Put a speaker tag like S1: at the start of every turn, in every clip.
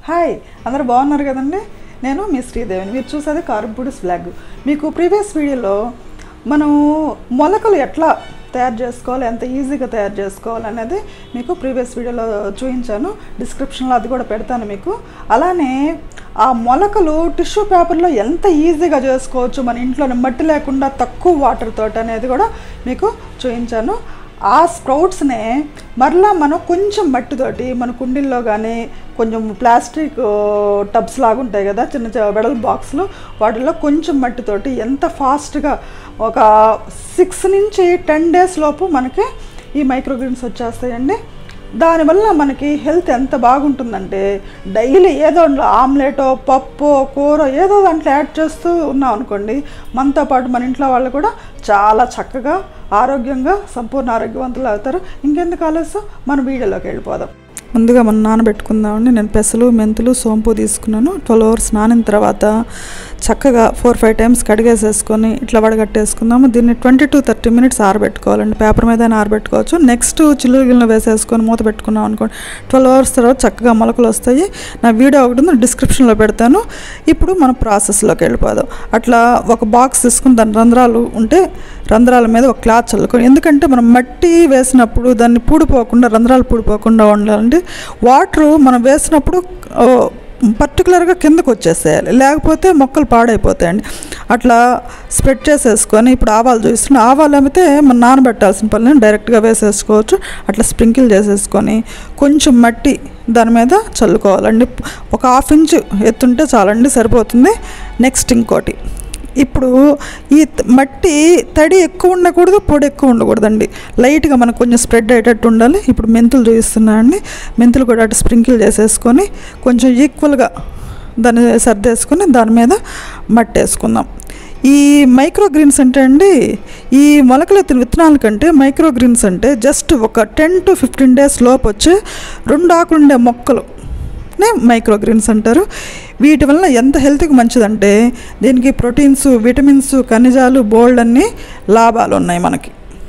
S1: hi అందరూ బాగున్నారు కదండి నేను మీ శ్రీదేవిని మీరు చూసేది కారంపూడిస్ బ్లాగ్ మీకు ప్రీవియస్ వీడియోలో మనం మొలకలు ఎట్లా తయారు చేసుకోవాలి ఎంత ఈజీగా తయారు చేసుకోవాలి అనేది మీకు ప్రీవియస్ వీడియోలో చూపించాను డిస్క్రిప్షన్లో అది కూడా పెడతాను మీకు అలానే ఆ మొలకలు టిష్యూ పేపర్లో ఎంత ఈజీగా చేసుకోవచ్చు మన ఇంట్లోనే మట్టి లేకుండా తక్కువ వాటర్ తోటి అనేది కూడా మీకు చూపించాను ఆ స్ప్రౌట్స్నే మరలా మనం కొంచెం మట్టితోటి మన కుండీల్లో కానీ కొంచెం ప్లాస్టిక్ టబ్స్ లాగా ఉంటాయి కదా చిన్న చిన్న వెడల్ బాక్స్లు వాటిల్లో కొంచెం మట్టితోటి ఎంత ఫాస్ట్గా ఒక సిక్స్ నుంచి టెన్ డేస్ లోపు మనకి ఈ మైక్రోగ్రీన్స్ వచ్చేస్తాయండి దానివల్ల మనకి హెల్త్ ఎంత బాగుంటుందంటే డైలీ ఏదో ఆమ్లెటో పప్పు కూర ఏదో దాంట్లో యాడ్ చేస్తూ ఉన్నాం అనుకోండి మనతో పాటు మన ఇంట్లో వాళ్ళు కూడా చాలా చక్కగా ఆరోగ్యంగా సంపూర్ణ ఆరోగ్యవంతులు అవుతారు ఇంకెందుకు ఆలస్యం మన వీడియోలోకి వెళ్ళిపోదాం ముందుగా మనం నానబెట్టుకుందామండి నేను పెసలు మెంతులు సోంపు తీసుకున్నాను ట్వెల్వ్ అవర్స్ నానిన తర్వాత చక్కగా ఫోర్ ఫైవ్ టైమ్స్ కడిగేసేసుకొని ఇట్లా వడగట్టేసుకుందాము దీన్ని ట్వంటీ టు థర్టీ మినిట్స్ ఆరబెట్టుకోవాలండి పేపర్ మీద ఆరబెట్టుకోవచ్చు నెక్స్ట్ చిల్లులు గిన్నెలో వేసేసుకొని మూత పెట్టుకున్నాం అనుకోండి ట్వెల్వ్ అవర్స్ తర్వాత చక్కగా మొలకలు వస్తాయి నా వీడియో ఒకటి ఉంది డిస్క్రిప్షన్లో పెడతాను ఇప్పుడు మన ప్రాసెస్లోకి వెళ్ళిపోదాం అట్లా ఒక బాక్స్ తీసుకుని దాని రంధ్రాలు ఉంటే రంధ్రాల మీద ఒక క్లాత్ చల్లుకొని ఎందుకంటే మనం మట్టి వేసినప్పుడు దాన్ని పూడిపోకుండా రంధ్రాలు పూడిపోకుండా ఉండాలంటే వాటరు మనం వేసినప్పుడు ఓ, పర్టికులర్గా కిందకు వచ్చేసేయాలి లేకపోతే మొక్కలు పాడైపోతాయండి అట్లా స్ప్రెడ్ చేసేసుకొని ఇప్పుడు ఆవాలు చూస్తున్నా ఆవాలు అమ్మితే మనం నానబెట్టాల్సిన పని లేదు, డైరెక్ట్గా వేసేసుకోవచ్చు అట్లా స్ప్రింకిల్ చేసేసుకొని కొంచెం మట్టి దాని మీద చల్లుకోవాలండి ఒక హాఫ్ ఇంచ్ ఎత్తుంటే చాలండి సరిపోతుంది నెక్స్ట్ ఇంకోటి ఇప్పుడు ఈ త- మట్టి తడి ఎక్కువ ఉండకూడదు పొడి ఎక్కువ ఉండకూడదండి లైట్గా మనకు కొంచెం స్ప్రెడ్ అయ్యేటట్టు ఉండాలి ఇప్పుడు మెంతులు చూపిస్తున్నానండి మెంతులు కూడా అటు స్ప్రింకిల్ చేసేసుకొని కొంచెం ఈక్వల్గా దాన్ని సర్దేసుకొని దాని మీద మట్టి వేసుకుందాం ఈ మైక్రో గ్రీన్స్ అంటే అండి ఈ మొలకలెత్తిన విత్తనాల కంటే మైక్రో గ్రీన్స్ అంటే జస్ట్ ఒక టెన్ టు ఫిఫ్టీన్ డేస్ లోపు వచ్చే రెండు ఆకులుండే మొక్కలు నే మైక్రో గ్రీన్స్ అంటారు వీటి వల్ల ఎంత హెల్త్కి మంచిదంటే దీనికి ప్రోటీన్స్ విటమిన్స్ ఖనిజాలు బోల్డ్ అన్ని లాభాలు ఉన్నాయి మనకి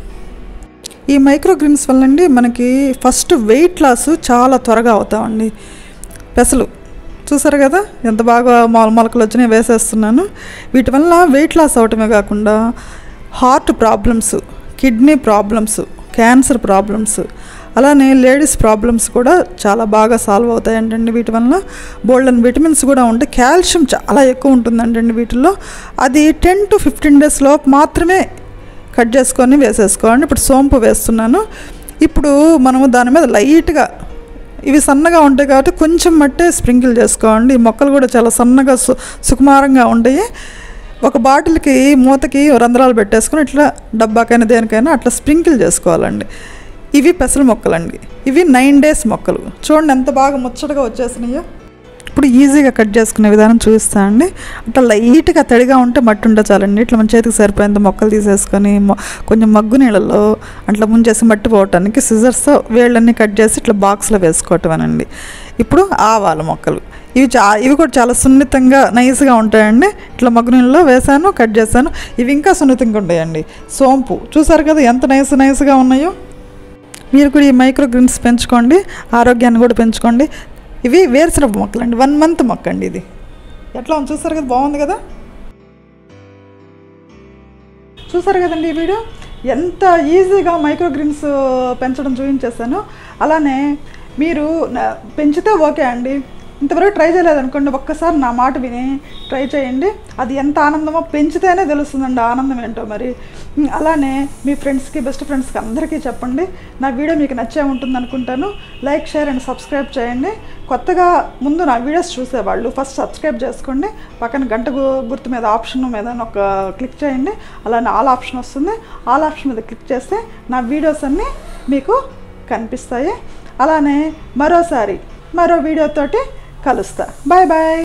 S1: ఈ మైక్రో గ్రీన్స్ వల్ల అండి మనకి ఫస్ట్ వెయిట్ లాస్ చాలా త్వరగా అవుతామండి పెసలు చూసారు కదా ఎంత బాగా మొల మొలకలు వచ్చినాయి వేసేస్తున్నాను వీటి వల్ల వెయిట్ లాస్ అవటమే కాకుండా heart problems kidney problems cancer problems అలానే లేడీస్ ప్రాబ్లమ్స్ కూడా చాలా బాగా సాల్వ్ అవుతాయంటండి వీటి వల్ల బోల్డ్ అండ్ విటమిన్స్ కూడా ఉంటాయి కాల్షియం చాలా ఎక్కువ ఉంటుందంటండి వీటిల్లో అది టెన్ టు ఫిఫ్టీన్ డేస్ లోపు మాత్రమే కట్ చేసుకొని వేసేసుకోండి ఇప్పుడు సోంపు వేస్తున్నాను ఇప్పుడు మనము దాని మీద లైట్గా ఇవి సన్నగా ఉంటాయి కాబట్టి కొంచెం మట్టే స్ప్రింకిల్ చేసుకోండి ఈ మొక్కలు కూడా చాలా సన్నగా సు సుకుమారంగా ఉంటాయి ఒక బాటిల్కి మూతకి రంధ్రాలు పెట్టేసుకొని ఇట్లా డబ్బాకైనా దేనికైనా అట్లా స్ప్రింకిల్ చేసుకోవాలండి ఇవి పెసర మొక్కలండి ఇవి నైన్ డేస్ మొక్కలు చూడండి ఎంత బాగా ముచ్చటగా వచ్చేసినాయో ఇప్పుడు ఈజీగా కట్ చేసుకునే విధానం చూపిస్తా అండి అట్లా లైట్గా తడిగా ఉంటే మట్టి ఉంటే చాలండి ఇట్లా మన చేతికి సరిపోయేంత మొక్కలు తీసేసుకొని మొ- కొంచెం మగ్గు నీళ్ళలో అట్లా ముంచేసి మట్టి పోవటానికి సిజర్స్తో వేళ్ళన్నీ కట్ చేసి ఇట్లా బాక్స్లో వేసుకోవటమేనండి ఇప్పుడు ఆవాల మొక్కలు ఇవి చా ఇవి కూడా చాలా సున్నితంగా నైస్గా ఉంటాయండి ఇట్లా మగ్గు నీళ్ళలో వేసాను కట్ చేశాను ఇవి ఇంకా సున్నితంగా ఉంటాయండి సోంపు చూసారు కదా ఎంత నైస్ నైస్గా ఉన్నాయో మీరు కూడా ఈ మైక్రో గ్రీన్స్ పెంచుకోండి ఆరోగ్యాన్ని కూడా పెంచుకోండి ఇవి వేరుశనగ మొక్కలు అండి వన్ మంత్ మొక్క అండి ఇది ఎట్లా ఉంది చూసారు కదా బాగుంది కదా చూసారు కదండి ఈ వీడియో ఎంత ఈజీగా మైక్రో గ్రీన్స్ పెంచడం చూపించేసాను అలానే మీరు నా- పెంచితే ఓకే అండి ఇంతవరకు ట్రై చేయలేదనుకోండి ఒక్కసారి నా మాట విని ట్రై చేయండి అది ఎంత ఆనందమో పెంచితేనే తెలుస్తుందండి ఆనందం ఏంటో మరి ఉమ్, అలానే మీ ఫ్రెండ్స్కి బెస్ట్ ఫ్రెండ్స్కి అందరికీ చెప్పండి నా వీడియో మీకు నచ్చే ఉంటుంది అనుకుంటాను లైక్ షేర్ అండ్ సబ్స్క్రైబ్ చేయండి కొత్తగా ముందు నా వీడియోస్ చూసేవాళ్ళు ఫస్ట్ సబ్స్క్రైబ్ చేసుకోండి పక్కన గంట గు- గుర్తు మీద ఆప్షన్ మీద ఒక క్లిక్ చేయండి అలానే ఆల్ ఆప్షన్ వస్తుంది ఆల్ ఆప్షన్ మీద క్లిక్ చేస్తే నా వీడియోస్ అన్నీ మీకు కనిపిస్తాయి అలానే మరోసారి మరో వీడియోతోటి కలుస్తా బాయ్ బాయ్